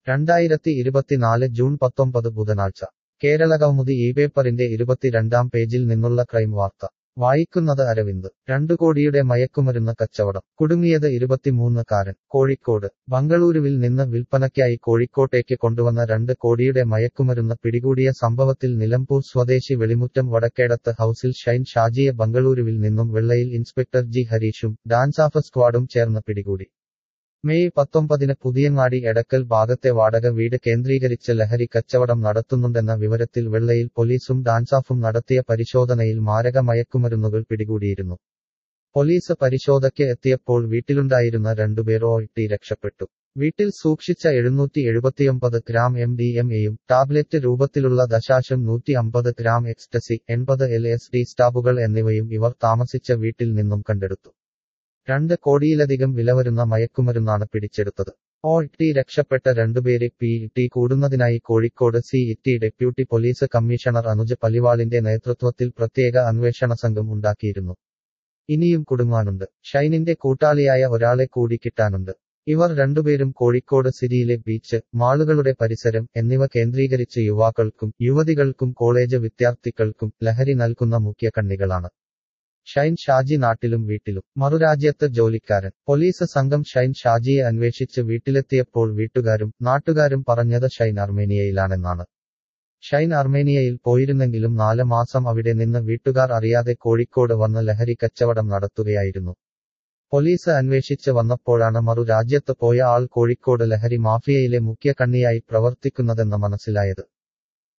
രണ്ടായിരത്തി ഇരുപത്തിനാല് ജൂൺ പത്തൊമ്പത് ബുധനാഴ്ച കേരള കൗമുദി ഈ പേപ്പറിന്റെ ഇരുപത്തിരണ്ടാം പേജിൽ നിന്നുള്ള ക്രൈം വാർത്ത വായിക്കുന്നത് അരവിന്ദ് രണ്ടു കോടിയുടെ മയക്കുമരുന്ന് കച്ചവടം കുടുങ്ങിയത് ഇരുപത്തിമൂന്നുകാരൻ കോഴിക്കോട് ബംഗളൂരുവിൽ നിന്ന് വിൽപ്പനയ്ക്കായി കോഴിക്കോട്ടേക്ക് കൊണ്ടുവന്ന രണ്ട് കോടിയുടെ മയക്കുമരുന്ന് പിടികൂടിയ സംഭവത്തിൽ നിലമ്പൂർ സ്വദേശി വെളിമുറ്റം വടക്കേടത്ത് ഹൌസിൽ ഷൈൻ ഷാജിയെ ബംഗളൂരുവിൽ നിന്നും വെള്ളയിൽ ഇൻസ്പെക്ടർ ജി ഹരീഷും ഡാൻസാഫ് സ്ക്വാഡും ചേർന്ന് പിടികൂടി മെയ് പത്തൊമ്പതിന് പുതിയങ്ങാടി എടക്കൽ ഭാഗത്തെ വാടക വീട് കേന്ദ്രീകരിച്ച് ലഹരി കച്ചവടം നടത്തുന്നുണ്ടെന്ന വിവരത്തിൽ വെള്ളയിൽ പോലീസും ഡാൻസാഫും നടത്തിയ പരിശോധനയിൽ മാരക മയക്കുമരുന്നുകൾ പിടികൂടിയിരുന്നു പോലീസ് പരിശോധയ്ക്ക് എത്തിയപ്പോൾ വീട്ടിലുണ്ടായിരുന്ന രണ്ടുപേർ ഒട്ടി രക്ഷപ്പെട്ടു വീട്ടിൽ സൂക്ഷിച്ച എഴുന്നൂറ്റി എഴുപത്തിയൊമ്പത് ഗ്രാം എം ഡി എം എയും ടാബ്ലറ്റ് രൂപത്തിലുള്ള ദശാശം നൂറ്റി അമ്പത് ഗ്രാം എക്സ്റ്റസി എൺപത് എൽ എസ് ഡി സ്റ്റാബുകൾ എന്നിവയും ഇവർ താമസിച്ച വീട്ടിൽ നിന്നും കണ്ടെടുത്തു രണ്ട് കോടിയിലധികം വില വരുന്ന മയക്കുമരുന്നാണ് പിടിച്ചെടുത്തത് ഒ ടി രക്ഷപ്പെട്ട രണ്ടുപേരെ പി ടി കൂടുന്നതിനായി Kozhikode city deputy police commissioner Anuj പലിവാളിന്റെ നേതൃത്വത്തിൽ പ്രത്യേക അന്വേഷണ സംഘം ഉണ്ടാക്കിയിരുന്നു ഇനിയും കുടുങ്ങാനുണ്ട് ഷൈനിന്റെ കൂട്ടാളിയായ ഒരാളെ കൂടി കിട്ടാനുണ്ട് ഇവർ രണ്ടുപേരും കോഴിക്കോട് സിറ്റിയിലെ ബീച്ച് മാളുകളുടെ പരിസരം എന്നിവ കേന്ദ്രീകരിച്ച് യുവാക്കൾക്കും യുവതികൾക്കും കോളേജ് വിദ്യാർത്ഥികൾക്കും ലഹരി നൽകുന്ന മുഖ്യ കണ്ണികളാണ് ഷൈൻ ഷാജി നാട്ടിലും വീട്ടിലും മറുരാജ്യത്ത് ജോലിക്കാരൻ പോലീസ് സംഘം ഷൈൻ ഷാജിയെ അന്വേഷിച്ച് വീട്ടിലെത്തിയപ്പോൾ വീട്ടുകാരും നാട്ടുകാരും പറഞ്ഞത് ഷൈൻ അർമേനിയയിലാണെന്നാണ് ഷൈൻ അർമേനിയയിൽ പോയിരുന്നെങ്കിലും നാല് മാസം അവിടെ നിന്ന് വീട്ടുകാർ അറിയാതെ കോഴിക്കോട് വന്ന് ലഹരി കച്ചവടം നടത്തുകയായിരുന്നു പോലീസ് അന്വേഷിച്ച് വന്നപ്പോഴാണ് മറു രാജ്യത്ത് പോയ ആൾ കോഴിക്കോട് ലഹരി മാഫിയയിലെ മുഖ്യ കണ്ണിയായി പ്രവർത്തിക്കുന്നതെന്ന് മനസ്സിലായത്